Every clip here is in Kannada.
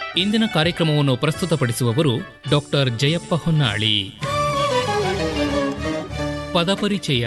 ಇಂದಿನ ಕಾರ್ಯಕ್ರಮವನ್ನು ಪ್ರಸ್ತುತಪಡಿಸುವವರು ಡಾಕ್ಟರ್ ಜಯಪ್ಪ ಹೊನ್ನಾಳಿ ಪದಪರಿಚಯ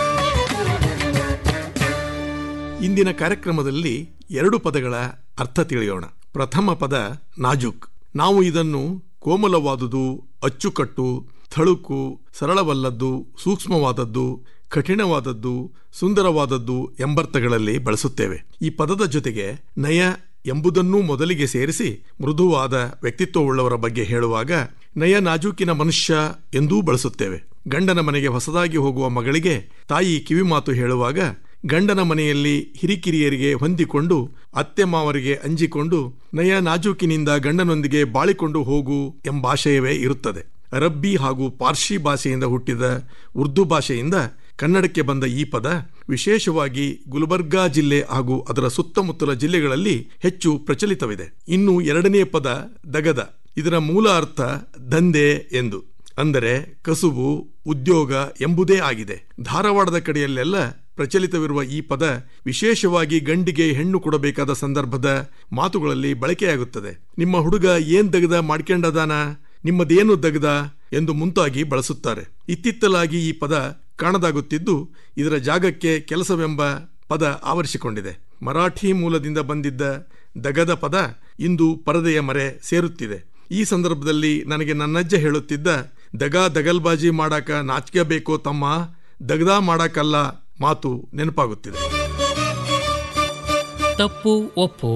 ಇಂದಿನ ಕಾರ್ಯಕ್ರಮದಲ್ಲಿ ಎರಡು ಪದಗಳ ಅರ್ಥ ತಿಳಿಯೋಣ ಪ್ರಥಮ ಪದ ನಾಜೂಕ್ ನಾವು ಇದನ್ನು ಕೋಮಲವಾದುದು ಅಚ್ಚುಕಟ್ಟು ಥಳುಕು ಸರಳವಲ್ಲದ್ದು ಸೂಕ್ಷ್ಮವಾದದ್ದು ಕಠಿಣವಾದದ್ದು ಸುಂದರವಾದದ್ದು ಎಂಬರ್ಥಗಳಲ್ಲಿ ಬಳಸುತ್ತೇವೆ ಈ ಪದದ ಜೊತೆಗೆ ನಯ ಎಂಬುದನ್ನೂ ಮೊದಲಿಗೆ ಸೇರಿಸಿ ಮೃದುವಾದ ವ್ಯಕ್ತಿತ್ವವುಳ್ಳವರ ಬಗ್ಗೆ ಹೇಳುವಾಗ ನಯ ನಾಜೂಕಿನ ಮನುಷ್ಯ ಎಂದೂ ಬಳಸುತ್ತೇವೆ ಗಂಡನ ಮನೆಗೆ ಹೊಸದಾಗಿ ಹೋಗುವ ಮಗಳಿಗೆ ತಾಯಿ ಕಿವಿಮಾತು ಹೇಳುವಾಗ ಗಂಡನ ಮನೆಯಲ್ಲಿ ಹಿರಿಕಿರಿಯರಿಗೆ ಹೊಂದಿಕೊಂಡು ಅತ್ತೆ ಮಾವರಿಗೆ ಅಂಜಿಕೊಂಡು ನಯ ನಾಜೂಕಿನಿಂದ ಗಂಡನೊಂದಿಗೆ ಬಾಳಿಕೊಂಡು ಹೋಗು ಎಂಬಾಶಯವೇ ಇರುತ್ತದೆ ಅರಬ್ಬಿ ಹಾಗೂ ಪಾರ್ಸಿ ಭಾಷೆಯಿಂದ ಹುಟ್ಟಿದ ಉರ್ದು ಭಾಷೆಯಿಂದ ಕನ್ನಡಕ್ಕೆ ಬಂದ ಈ ಪದ ವಿಶೇಷವಾಗಿ ಗುಲ್ಬರ್ಗಾ ಜಿಲ್ಲೆ ಹಾಗೂ ಅದರ ಸುತ್ತಮುತ್ತಲ ಜಿಲ್ಲೆಗಳಲ್ಲಿ ಹೆಚ್ಚು ಪ್ರಚಲಿತವಿದೆ ಇನ್ನು ಎರಡನೇ ಪದ ದಗದ ಇದರ ಮೂಲ ಅರ್ಥ ದಂಧೆ ಎಂದು ಅಂದರೆ ಕಸುಬು ಉದ್ಯೋಗ ಎಂಬುದೇ ಆಗಿದೆ ಧಾರವಾಡದ ಕಡೆಯಲ್ಲೆಲ್ಲ ಪ್ರಚಲಿತವಿರುವ ಈ ಪದ ವಿಶೇಷವಾಗಿ ಗಂಡಿಗೆ ಹೆಣ್ಣು ಕೊಡಬೇಕಾದ ಸಂದರ್ಭದ ಮಾತುಗಳಲ್ಲಿ ಬಳಕೆಯಾಗುತ್ತದೆ ನಿಮ್ಮ ಹುಡುಗ ಏನ್ ದಗದ ಮಾಡ್ಕೊಂಡದಾನ ನಿಮ್ಮದೇನು ದಗದ ಎಂದು ಮುಂತಾಗಿ ಬಳಸುತ್ತಾರೆ ಇತ್ತಿತ್ತಲಾಗಿ ಈ ಪದ ಕಾಣದಾಗುತ್ತಿದ್ದು ಇದರ ಜಾಗಕ್ಕೆ ಕೆಲಸವೆಂಬ ಪದ ಆವರಿಸಿಕೊಂಡಿದೆ ಮರಾಠಿ ಮೂಲದಿಂದ ಬಂದಿದ್ದ ದಗದ ಪದ ಇಂದು ಪರದೆಯ ಮರೆ ಸೇರುತ್ತಿದೆ ಈ ಸಂದರ್ಭದಲ್ಲಿ ನನಗೆ ನನ್ನಜ್ಜ ಹೇಳುತ್ತಿದ್ದ ದಗ ದಗಲ್ಬಾಜಿ ಮಾಡಾಕ ನಾಚಿಕೆ ಬೇಕೋ ತಮ್ಮ ದಗದ ಮಾಡಾಕಲ್ಲ ಮಾತು ನೆನಪಾಗುತ್ತಿದೆ ತಪ್ಪು ಒಪ್ಪು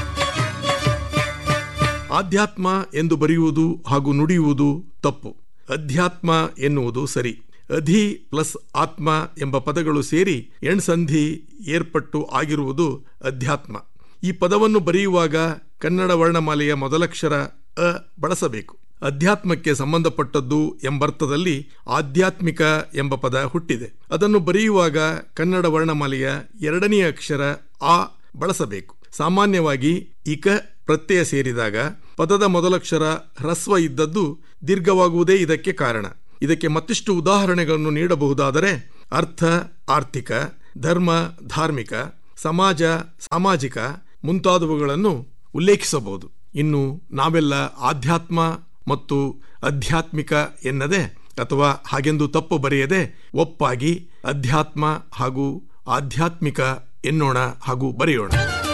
ಆಧ್ಯಾತ್ಮ ಎಂದು ಬರೆಯುವುದು ಹಾಗೂ ನುಡಿಯುವುದು ತಪ್ಪು ಅಧ್ಯಾತ್ಮ ಎನ್ನುವುದು ಸರಿ ಅಧಿ ಪ್ಲಸ್ ಆತ್ಮ ಎಂಬ ಪದಗಳು ಸೇರಿ ಎಣ್ಸಂಧಿ ಏರ್ಪಟ್ಟು ಆಗಿರುವುದು ಅಧ್ಯಾತ್ಮ ಈ ಪದವನ್ನು ಬರೆಯುವಾಗ ಕನ್ನಡ ವರ್ಣಮಾಲೆಯ ಮೊದಲಕ್ಷರ ಅ ಬಳಸಬೇಕು ಅಧ್ಯಾತ್ಮಕ್ಕೆ ಸಂಬಂಧಪಟ್ಟದ್ದು ಎಂಬರ್ಥದಲ್ಲಿ ಆಧ್ಯಾತ್ಮಿಕ ಎಂಬ ಪದ ಹುಟ್ಟಿದೆ ಅದನ್ನು ಬರೆಯುವಾಗ ಕನ್ನಡ ವರ್ಣಮಾಲೆಯ ಎರಡನೇ ಅಕ್ಷರ ಆ ಬಳಸಬೇಕು ಸಾಮಾನ್ಯವಾಗಿ ಇಕ ಪ್ರತ್ಯಯ ಸೇರಿದಾಗ ಪದದ ಮೊದಲಕ್ಷರ ಹ್ರಸ್ವ ಇದ್ದದ್ದು ದೀರ್ಘವಾಗುವುದೇ ಇದಕ್ಕೆ ಕಾರಣ ಇದಕ್ಕೆ ಮತ್ತಿಷ್ಟು ಉದಾಹರಣೆಗಳನ್ನು ನೀಡಬಹುದಾದರೆ ಅರ್ಥ ಆರ್ಥಿಕ ಧರ್ಮ ಧಾರ್ಮಿಕ ಸಮಾಜ ಸಾಮಾಜಿಕ ಮುಂತಾದವುಗಳನ್ನು ಉಲ್ಲೇಖಿಸಬಹುದು ಇನ್ನು ನಾವೆಲ್ಲ ಆಧ್ಯಾತ್ಮ ಮತ್ತು ಅಧ್ಯಾತ್ಮಿಕ ಎನ್ನದೆ ಅಥವಾ ಹಾಗೆಂದು ತಪ್ಪು ಬರೆಯದೆ ಒಪ್ಪಾಗಿ ಅಧ್ಯಾತ್ಮ ಹಾಗೂ ಆಧ್ಯಾತ್ಮಿಕ ಎನ್ನೋಣ ಹಾಗೂ ಬರೆಯೋಣ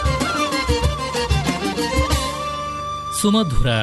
ಸುಮಧುರ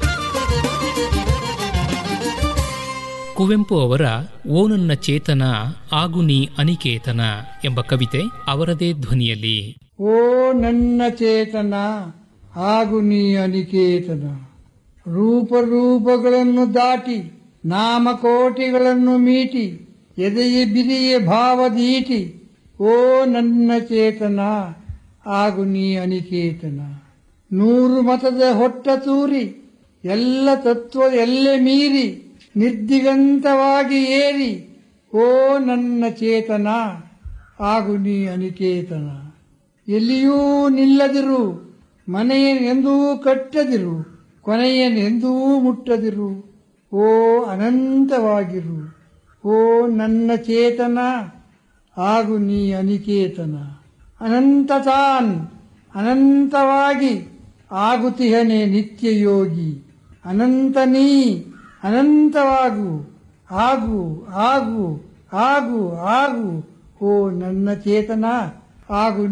ಕುವೆಂಪು ಅವರ ಓ ನನ್ನ ಚೇತನ ಆಗು ನೀ ಅನಿಕೇತನ ಎಂಬ ಕವಿತೆ ಅವರದೇ ಧ್ವನಿಯಲ್ಲಿ ಓ ನನ್ನ ಚೇತನ ಆಗು ನೀ ಅನಿಕೇತನ ರೂಪರೂಪಗಳನ್ನು ದಾಟಿ ನಾಮಕೋಟಿಗಳನ್ನು ಮೀಟಿ ಎದೆಯ ಬಿರಿಯ ಭಾವದೀಟಿ ಓ ನನ್ನ ಚೇತನ ಆಗು ನೀ ಅನಿಕೇತನ ನೂರು ಮತದ ಹೊಟ್ಟ ತೂರಿ ಎಲ್ಲ ತತ್ವ ಎಲ್ಲೆ ಮೀರಿ ನಿರ್ದಿಗಂತವಾಗಿ ಏರಿ ಓ ನನ್ನ ಚೇತನ ಆಗು ನೀ ಅನಿಕೇತನ ಎಲ್ಲಿಯೂ ನಿಲ್ಲದಿರು ಮನೆಯನೆಂದೂ ಕಟ್ಟದಿರು ಕೊನೆಯನೆಂದೂ ಮುಟ್ಟದಿರು ಓ ಅನಂತವಾಗಿರು ಓ ನನ್ನ ಚೇತನ ಆಗು ನೀ ಅನಿಕೇತನ ಅನಂತ ತಾನ್ ಅನಂತವಾಗಿ ಆಗುತಿಹನೆ ನಿತ್ಯ ಯೋಗಿ ಅನಂತ ನೀ ಅನಂತವಾಗು ಆಗು ಆಗು ಆಗು ಆಗು ಓ ನನ್ನ ಚೇತನ ಆಗು